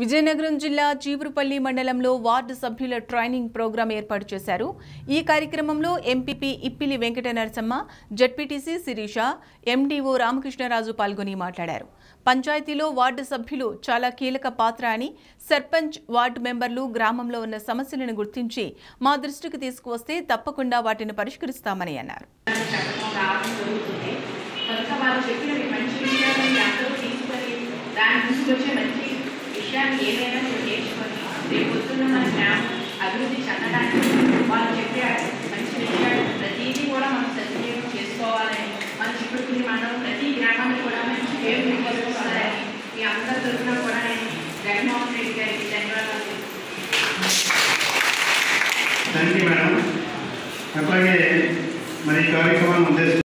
విజయనగరం జిల్లా చీపురుపల్లి మండలంలో వార్డు సభ్యుల ట్రైనింగ్ ప్రోగ్రాం ఏర్పాటు చేశారు ఈ కార్యక్రమంలో MPP Ippili Venkata Narasamma ZPTC Sirisha MDO Ramakrishna Raju పాల్గొని మాట్లాడారు పంచాయతీలో వార్డు సభ్యులు చాలా కీలక పాత్ర అని సర్పంచ్ వార్డు మెంబర్లు గ్రామంలో ఉన్న సమస్యలను గుర్తించి మా దృష్టికి తీసుకువస్తే తప్పకుండా వాటిని పరిష్కరిస్తామని అన్నారు చెప్పడం రావడం జరుగుతుంది కనుక వాళ్ళు చెప్పినవి మంచి విషయాలు మీ అందరూ తీసుకొని దాని నుంచి వచ్చే మంచి విషయాన్ని ఏదైనా మీరు నేర్చుకొని రేపు పొద్దున్న మన గ్రామం అభివృద్ధి చెందడానికి వాళ్ళు చెప్పే మంచి విషయాలు ప్రతిదీ కూడా మనం సద్వినియోగం చేసుకోవాలని మన చిక్కుడుకుని మనం ప్రతి గ్రామాన్ని కూడా మంచి పేరు తీసుకొస్తారని మీ అందరి తరఫున కూడా నేను జగన్మోహన్ రెడ్డి గారికి ధన్యవాదాలు థ్యాంక్ యూ మేడం అట్లాగే మరి ఈ కార్యక్రమాన్ని ఉద్దేశించి